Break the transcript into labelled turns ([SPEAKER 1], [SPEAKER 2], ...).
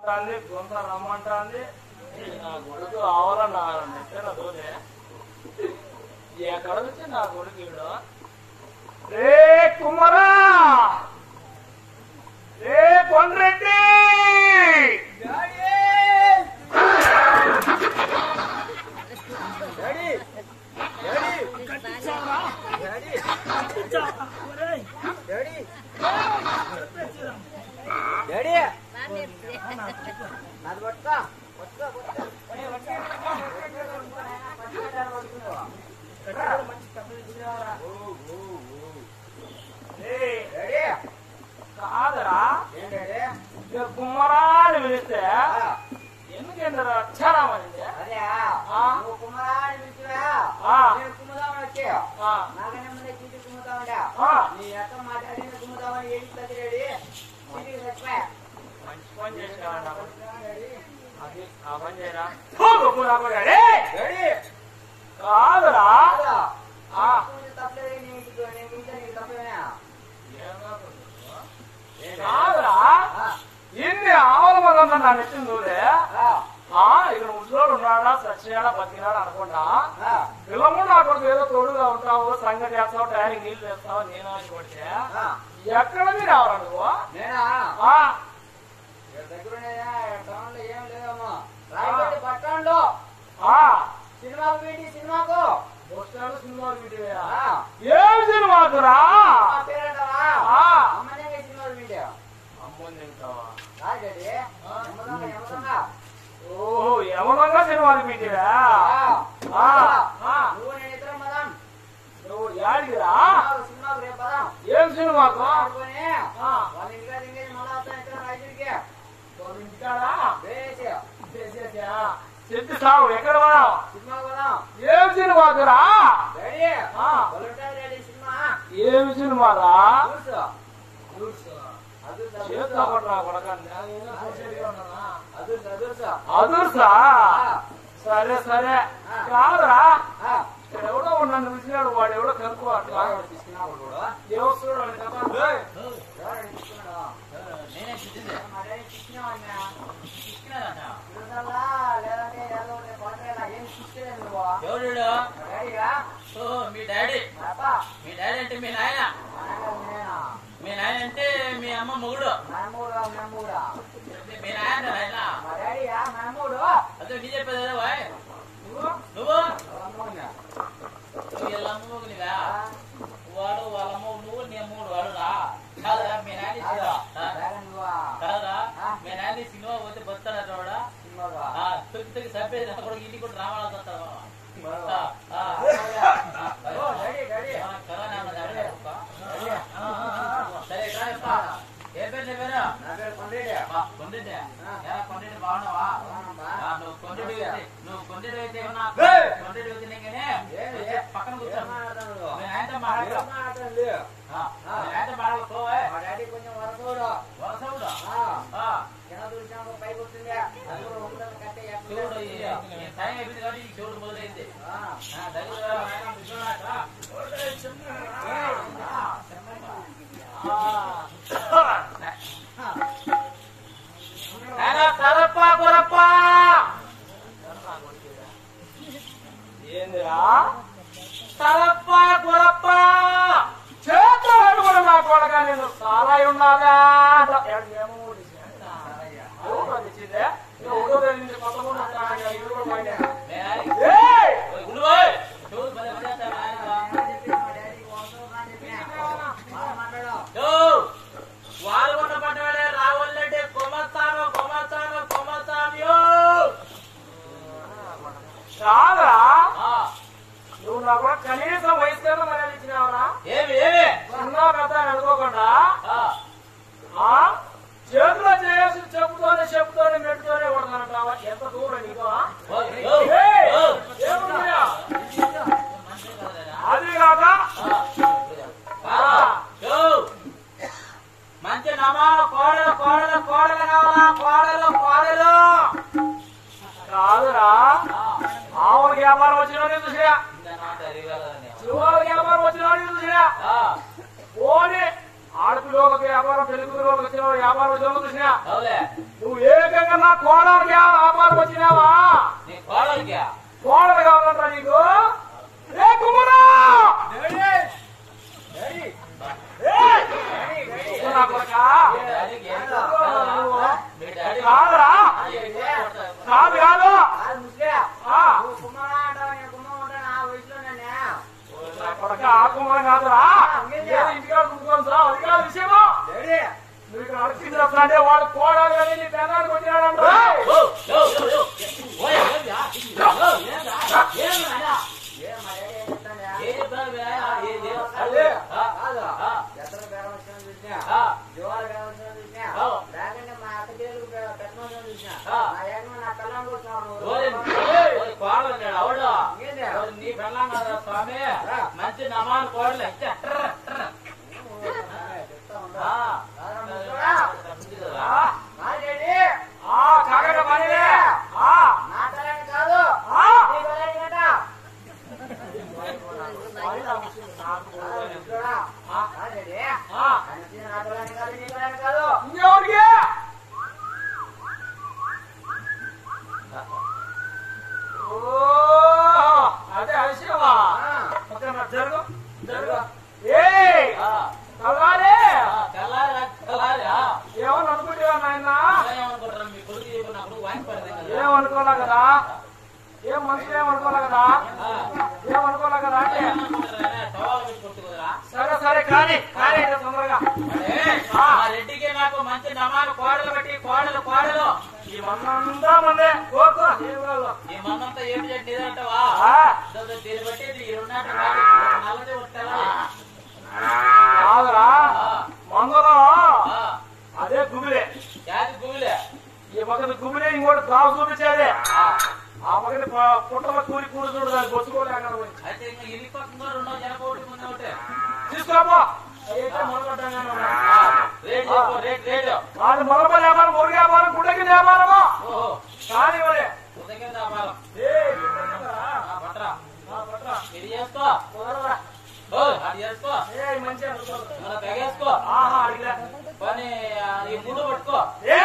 [SPEAKER 1] అంది గుంత రమ్మంటాంది నా కొడుకు ఆవాలన్నా నెట్టిన దోలే ఎక్కడ నుంచి నా కొడుకు ఈడు రే కుమ్మరా రే కొండ్రెడ్డి రేయ్, కాదురా ఇక కుమ్మరా అని పిలిస్తే ఎందుకంటే వచ్చారామని ఆ. ఆ. ఆ. ఆ. మంచి పని చేసినావన్నా. అది ఆ పని చేయరా ఓ, గొప్ప రాబోయే. రేయ్, కాదురా ఆ. కాదురా ఇన్ని ఆవుల మంది నా నెత్తిన దూరే ఆ ఇక్కడ ముసలోడు ఉన్నాడా సచ్చినాడా బతికినాడా అనుకుంటా పిల్లము నా కొడుకు ఏదో తోడుగా ఉంటావు సంగతి చేస్తావు టైంకి నీళ్లు తెస్తావు నేను అని కొడితే ఎక్కడ మీరు రావాలా నువ్వు
[SPEAKER 2] నేనా
[SPEAKER 1] ఆ,
[SPEAKER 2] దగ్గరనే టౌన్ లో ఏం లేదమ్మా రాయగడ్డ పట్టణంలో
[SPEAKER 1] ఆ,
[SPEAKER 2] సినిమాకు వీడి సినిమాకు
[SPEAKER 1] వస్తాడు సినిమా వీడియో
[SPEAKER 2] ఆ,
[SPEAKER 1] ఏం సినిమాకురా
[SPEAKER 2] ఆ పేరేంటవా
[SPEAKER 1] ఆ.
[SPEAKER 2] అమ్మనే సినిమాలు వీడి
[SPEAKER 1] అమ్మని తింటావా
[SPEAKER 2] రాయగడ్డి యమదొంగ యమదొంగ
[SPEAKER 1] ఓహో ఎవరంగా సినిమాలు వీడియా
[SPEAKER 2] ఆ,
[SPEAKER 1] ఆ, ఆ.
[SPEAKER 2] నువ్వు నేను ఇద్దరం పదాం
[SPEAKER 1] నువ్వు యాడికిరా
[SPEAKER 2] సినిమాకు సినిమాకు రేపు పదాం
[SPEAKER 1] ఏం సినిమాకు
[SPEAKER 2] ఆడుకొని
[SPEAKER 1] ఆ.
[SPEAKER 2] వాళ్ళ ఇంటికాడ ఇంకేది మళ్ళా వస్తాం ఇద్దరం రాయచూరికి
[SPEAKER 1] వాళ్ళ ఇంటికాడా
[SPEAKER 2] వేసి
[SPEAKER 1] చేసేసా. చెప్పి సాగు ఎక్కడ పోదాం
[SPEAKER 2] సినిమాకు పదాం
[SPEAKER 1] ఏం సినిమాకురా
[SPEAKER 2] రెడీ
[SPEAKER 1] ఆ.
[SPEAKER 2] బలుంటాయి రెడీ సినిమా
[SPEAKER 1] ఏం సినిమారా
[SPEAKER 2] చూసు అదుర్స్
[SPEAKER 1] చేత్తో కొట్టరా కొడక నేను చూసేదిగా ఉన్నానా?
[SPEAKER 2] అదుర్స్ అదుర్స్
[SPEAKER 1] అదుర్సా సరే సరే కాదురా
[SPEAKER 2] ఆ
[SPEAKER 1] ఇక్కడ ఎవడో నన్ను పిలిచినాడు వాడు ఎవడో కనుక్కో అట్లా
[SPEAKER 2] తీసుకున్నావు కూడా
[SPEAKER 1] ఎవరు చూడాలి కదా ఏయ్,
[SPEAKER 2] ఎవరు తీసుకున్నాడు
[SPEAKER 3] నేనే చిట్టింది
[SPEAKER 2] మా డాడీ తీసుకున్నావు అన్నా
[SPEAKER 3] చిక్కినాడట
[SPEAKER 2] ఇరుదల్లా లేదంటే ఏదో ఒకటి కొట్టేలా ఏం తీసుకోలేదు నువ్వు
[SPEAKER 3] ఎవడు
[SPEAKER 2] మా డాడీగా
[SPEAKER 3] ఓ మీ డాడీ
[SPEAKER 2] మా అప్ప
[SPEAKER 3] మీ డాడీ అంటే మీ నాయన
[SPEAKER 2] మా నాన్నగారు నేనా
[SPEAKER 3] మీ నాయన అంటే మీ అమ్మ మొగుడు
[SPEAKER 2] మా అమ్మూడా మా అమ్మూడా
[SPEAKER 3] మీ నాయన నాయన
[SPEAKER 2] మా డాడీగా మా అమ్మూడు
[SPEAKER 3] అదే నీ చెప్పేది అదే వాయ్
[SPEAKER 1] నువ్వు
[SPEAKER 3] నువ్వు
[SPEAKER 2] వాళ్ళ అమ్మూడా.
[SPEAKER 3] నువ్వు వీళ్ళ అమ్మ మొగునివా
[SPEAKER 2] ఆ,
[SPEAKER 3] వాడు వాళ్ళ అమ్మ నువ్వు నీ అమ్మడు వాడు రా కాదురా మీ నాయన
[SPEAKER 2] కాదా?
[SPEAKER 3] ఆ,
[SPEAKER 2] డాడీ నువ్వా?
[SPEAKER 3] కాదురా
[SPEAKER 2] ఆ.
[SPEAKER 3] మీ నాయన సినిమా పోతే బతాడట వాడా
[SPEAKER 2] సినిమాగా?
[SPEAKER 3] ఆ తొక్కి తొక్కి చంపేది నా కొడుకు ఇంటికి కూడా రావాలని వస్తాడు
[SPEAKER 2] సినిమాగా?
[SPEAKER 3] ఆ, ఆ.
[SPEAKER 2] ఓ, డాడీ, డాడీ.
[SPEAKER 3] ఆ, కరోనా అన్నది ఆడే గొప్ప.
[SPEAKER 2] డాడీ.
[SPEAKER 3] ఆ, ఆ, ఆ. సరే ఇక్కడ చెప్పా. ఏ పేరు నీ పేరు
[SPEAKER 2] నా పేరు కొండేటి.
[SPEAKER 3] బా, కొండెడ్డి. ఎలా కొండెడ్డి బాగున్నావా
[SPEAKER 2] బాగున్నామ్మా.
[SPEAKER 3] ఆ, నువ్వు కొండెడ్డి అయితే నువ్వు కొండెడ్డి అయితే ఏమన్నా
[SPEAKER 1] ఏయ్!
[SPEAKER 3] కొండెడ్డి అయితే నీకనే
[SPEAKER 2] ఏమి?
[SPEAKER 3] వచ్చి పక్కన కూర్చో
[SPEAKER 2] ఏం మాట్లాడతావు నువ్వు?
[SPEAKER 3] మీ నాయనతో
[SPEAKER 2] ఏం
[SPEAKER 3] మాట్లాడు
[SPEAKER 2] మాట్లాడలేదు?
[SPEAKER 3] ఆ, మీ నాయనతో మాట్లాడుకోవే
[SPEAKER 2] మా డాడీ కొంచెం వరసోడు.
[SPEAKER 3] వరసవుడు
[SPEAKER 2] ఆ,
[SPEAKER 3] ఆ,
[SPEAKER 2] కింద దూరిచాము, పైకి వస్తుంది. అది కూడా ఒకదాన్ని కట్టే ఎక్కడ
[SPEAKER 3] శివుడు ఈ- ఈ టైం అయిపోయింది కాబట్టి ఈ శివుడు మొదలైంది
[SPEAKER 2] ఆ,
[SPEAKER 3] ఆ, దగ్గర రా, నాయనా, విశ్వనాథ.
[SPEAKER 1] నాయనా, కరప్ప, కొరప్ప. ఏందిరా కరప్ప కొరప్ప చేత కూడా నా కొడక నేను చాలా ఉన్నాగా
[SPEAKER 3] మీ నాయన-
[SPEAKER 1] ఏయ్!
[SPEAKER 3] ఓయ్, ఉండు ఓయ్. శివుడు భలే పడేస్తాడు నాయనా.
[SPEAKER 2] మా డాడీకి వరసోడు అని చెప్పినా. బాగా మాట్లాడు.
[SPEAKER 3] శివుడు,
[SPEAKER 1] నా కోడలికి వ్యాపారం వచ్చినావా
[SPEAKER 3] నీ కోడలికి
[SPEAKER 1] కోడలు కావాలంటా నీకు ఏ కుమ్మరా ఏ నా కొడుకా?
[SPEAKER 3] మీ డాడీకి ఏం కాదు? మీ డాడీ
[SPEAKER 1] కాదురా కాదు కాదు
[SPEAKER 2] కాదు ముసలే.
[SPEAKER 1] ఆ,
[SPEAKER 2] నువ్వు కుమ్మరా అంటావా, నేను కుమ్మరా ఉంటానా? ఆ వయసులో నేనే.
[SPEAKER 1] నా కొడుక ఆ కుమ్మరం కాదురా ఏదో ఇంటికాడ కూర్చోని రా అది కాదు విషయము
[SPEAKER 2] డాడీ,
[SPEAKER 1] నువ్వు ఇక్కడ అడిగింది అసలు అంటే వాడు కోడాలి కానీ నీ పెన్నానికి వచ్చినాడంట
[SPEAKER 3] ఓ, యో, యో, యో. ఓయ్, ఏందిరా? యో, ఏందిరా? ఏం నాయనా?
[SPEAKER 2] ఏ మా డాడీ ఏం చెప్తాడా?
[SPEAKER 3] ఏం చెప్తారు మీ నాయనా? ఏ- ఏ-
[SPEAKER 1] అదే.
[SPEAKER 3] ఆ,
[SPEAKER 2] కాదు.
[SPEAKER 3] ఆ,
[SPEAKER 2] ఎత్తన బేరం వచ్చినా చూసినా.
[SPEAKER 3] ఆ.
[SPEAKER 2] జోహార్ బేరం వచ్చినా చూసినా.
[SPEAKER 3] ఆ.
[SPEAKER 2] లేకుంటే మా అక్క చెల్లెలు బే- పెట్టమని చూసినా.
[SPEAKER 3] ఆ.
[SPEAKER 2] నా ఏకంగా నా కళ్ళానికి వచ్చినాడు.
[SPEAKER 3] ఓయ్, ఓయ్, కోడలు ఉన్నాడు, అవుడు.
[SPEAKER 2] ఏంది?
[SPEAKER 3] ఓయ్, నీ పెళ్ళాం కదరా స్వామి
[SPEAKER 2] ఆ.
[SPEAKER 3] మంచి నమాన్ కోడలు ఇచ్చే ట్ర, ట్ర.
[SPEAKER 2] చెప్తా ఉండు.
[SPEAKER 3] ఆ.
[SPEAKER 2] కాదురా ముసలోడా?
[SPEAKER 1] ఆ,
[SPEAKER 2] నా డాడీ,
[SPEAKER 1] ఆ, కాకట పనిలే ఆ,
[SPEAKER 2] నా తలని కాదు
[SPEAKER 1] ఆ.
[SPEAKER 2] నీ తలని గట. ముసలోడా? నా డాడీ,
[SPEAKER 1] ఆ.
[SPEAKER 2] ఆయన వచ్చిన నా తలని కాదు నీ తలని కాదు
[SPEAKER 1] ఇంకెవరికి ఓ, అదే విషయమా
[SPEAKER 2] ఆ.
[SPEAKER 1] ఓకేనా, జరుగు జరుగు ఏయ్
[SPEAKER 3] ఆ,
[SPEAKER 1] తల్లారే
[SPEAKER 3] ఆ, తెల్లారి, తెల్లారి, ఆ.
[SPEAKER 1] ఏమని అనుకుంటేవా నాయన
[SPEAKER 3] ఏమనుకుంటారు మీ కొడుకు చెప్పినప్పుడు వాయిస్ పడింది కదా
[SPEAKER 1] ఏమనుకోలే కదా ఏం మనుషులు ఏమనుకోలే కదా
[SPEAKER 3] ఆ.
[SPEAKER 1] ఏమనుకోలే కదా అంటే
[SPEAKER 3] ఏమనుకుంటారు నాయనా? టవాలు పెట్టి కొట్టుకుదురా?
[SPEAKER 1] సరే సరే కానీ కానీ అయితే తొందరగా
[SPEAKER 3] అడే, ఆ రెడ్డికి నాకు మంచి నమాను కోడలు పెట్టి కోడలు కోడలు
[SPEAKER 1] ఈ మన్నంతా మందే కోరుకో ఏం కాదు.
[SPEAKER 3] ఈ మనంతా ఏమి చెట్టు ఇదంటావా
[SPEAKER 1] ఆ,
[SPEAKER 3] దీన్ని బట్టి ఈ రెండాటి నల్లది ఉంటారా
[SPEAKER 1] కాదురా మందులో అదే గుబిలే
[SPEAKER 3] యాది గుమిలే
[SPEAKER 1] ఈ పక్కన గుబిలే ఇంకోటి గావు చూపించేది ఆ పక్కన ప- పుట్టలో కూలి కూడి చూడు దాన్ని బొచ్చుకోలేక
[SPEAKER 3] అయితే ఇంకా ఇల్లు పక్కన రెండో జనక ఒకటి ముందు ఒకటి
[SPEAKER 1] తీసుకోపో అయితే మొదలుపెట్టాను
[SPEAKER 3] రేట్ చెప్పు రేట్ రేట్
[SPEAKER 1] వాళ్ళు మొదలు వ్యాపారం మురుగు వ్యాపారం గుడ్డకి వ్యాపారము
[SPEAKER 3] ఓహో
[SPEAKER 1] కానీ మరి
[SPEAKER 3] ఉదయం వ్యాపారం
[SPEAKER 1] ఏయ్, గుడ్డకిందరా?
[SPEAKER 3] ఆ, పట్రా
[SPEAKER 1] ఆ, పట్రా.
[SPEAKER 3] ఇది చేసుకో
[SPEAKER 1] కుదరదురా.
[SPEAKER 3] ఓ అది చేసుకో
[SPEAKER 1] ఏయ్, మంచిగా కుదరదు.
[SPEAKER 3] మన తెగేసుకో
[SPEAKER 1] ఆహా అడిగిలే
[SPEAKER 3] పని ఆ, ఈ ముందు పట్టుకో
[SPEAKER 1] ఏ